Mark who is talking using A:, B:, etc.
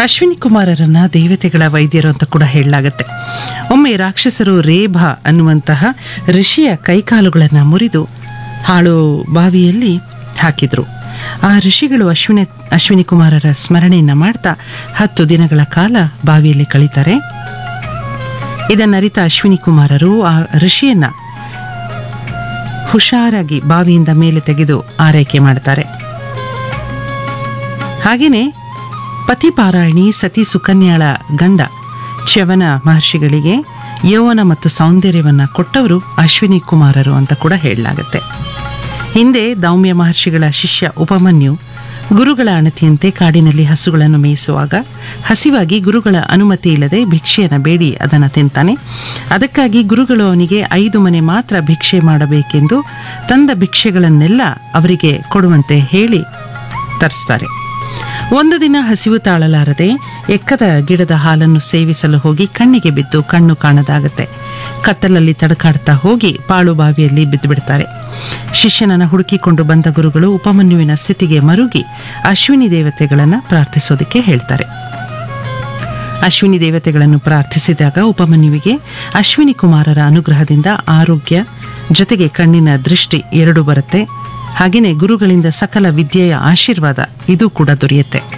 A: ಅಶ್ವಿನಿ ಕುಮಾರರನ್ನ ದೇವತೆಗಳ ವೈದ್ಯರು ಅಂತ ಕೂಡ ಹೇಳಲಾಗತ್ತೆ ಒಮ್ಮೆ ರಾಕ್ಷಸರು ರೇಭ ಅನ್ನುವಂತಹ ಋಷಿಯ ಕೈಕಾಲುಗಳನ್ನು ಮುರಿದು ಹಾಳು ಬಾವಿಯಲ್ಲಿ ಹಾಕಿದ್ರು ಆ ಋಷಿಗಳು ಅಶ್ವಿನಿ ಅಶ್ವಿನಿ ಕುಮಾರರ ಸ್ಮರಣೆಯನ್ನ ಮಾಡ್ತಾ ಹತ್ತು ದಿನಗಳ ಕಾಲ ಬಾವಿಯಲ್ಲಿ ಕಳೀತಾರೆ ಇದನ್ನರಿತ ಅಶ್ವಿನಿ ಕುಮಾರರು ಆ ಋಷಿಯನ್ನ ಹುಷಾರಾಗಿ ಬಾವಿಯಿಂದ ಮೇಲೆ ತೆಗೆದು ಆರೈಕೆ ಮಾಡ್ತಾರೆ ಹಾಗೆಯೇ ಪತಿಪಾರಾಯಣಿ ಸತಿ ಸುಕನ್ಯಾಳ ಗಂಡ ಚ್ಯವನ ಮಹರ್ಷಿಗಳಿಗೆ ಯೌವನ ಮತ್ತು ಸೌಂದರ್ಯವನ್ನ ಕೊಟ್ಟವರು ಅಶ್ವಿನಿ ಕುಮಾರರು ಅಂತ ಕೂಡ ಹೇಳಲಾಗತ್ತೆ ಹಿಂದೆ ದೌಮ್ಯ ಮಹರ್ಷಿಗಳ ಶಿಷ್ಯ ಉಪಮನ್ಯು ಗುರುಗಳ ಅಣತಿಯಂತೆ ಕಾಡಿನಲ್ಲಿ ಹಸುಗಳನ್ನು ಮೇಯಿಸುವಾಗ ಹಸಿವಾಗಿ ಗುರುಗಳ ಅನುಮತಿ ಇಲ್ಲದೆ ಭಿಕ್ಷೆಯನ್ನು ಬೇಡಿ ಅದನ್ನು ತಿಂತಾನೆ ಅದಕ್ಕಾಗಿ ಗುರುಗಳು ಅವನಿಗೆ ಐದು ಮನೆ ಮಾತ್ರ ಭಿಕ್ಷೆ ಮಾಡಬೇಕೆಂದು ತಂದ ಭಿಕ್ಷೆಗಳನ್ನೆಲ್ಲ ಅವರಿಗೆ ಕೊಡುವಂತೆ ಹೇಳಿ ತರಿಸ್ತಾರೆ ಒಂದು ದಿನ ಹಸಿವು ತಾಳಲಾರದೆ ಎಕ್ಕದ ಗಿಡದ ಹಾಲನ್ನು ಸೇವಿಸಲು ಹೋಗಿ ಕಣ್ಣಿಗೆ ಬಿದ್ದು ಕಣ್ಣು ಕಾಣದಾಗತ್ತೆ ಕತ್ತಲಲ್ಲಿ ತಡಕಾಡ್ತಾ ಹೋಗಿ ಪಾಳು ಬಾವಿಯಲ್ಲಿ ಬಿದ್ದು ಬಿಡ್ತಾರೆ ಶಿಷ್ಯನನ್ನ ಹುಡುಕಿಕೊಂಡು ಬಂದ ಗುರುಗಳು ಉಪಮನ್ಯುವಿನ ಸ್ಥಿತಿಗೆ ಮರುಗಿ ಅಶ್ವಿನಿ ದೇವತೆಗಳನ್ನ ಪ್ರಾರ್ಥಿಸೋದಕ್ಕೆ ಹೇಳ್ತಾರೆ ಅಶ್ವಿನಿ ದೇವತೆಗಳನ್ನು ಪ್ರಾರ್ಥಿಸಿದಾಗ ಉಪಮನ್ಯುವಿಗೆ ಅಶ್ವಿನಿ ಕುಮಾರರ ಅನುಗ್ರಹದಿಂದ ಆರೋಗ್ಯ ಜೊತೆಗೆ ಕಣ್ಣಿನ ದೃಷ್ಟಿ ಎರಡು ಬರುತ್ತೆ ಹಾಗೆಯೇ ಗುರುಗಳಿಂದ ಸಕಲ ವಿದ್ಯೆಯ ಆಶೀರ್ವಾದ ಇದು ಕೂಡ ದೊರೆಯುತ್ತೆ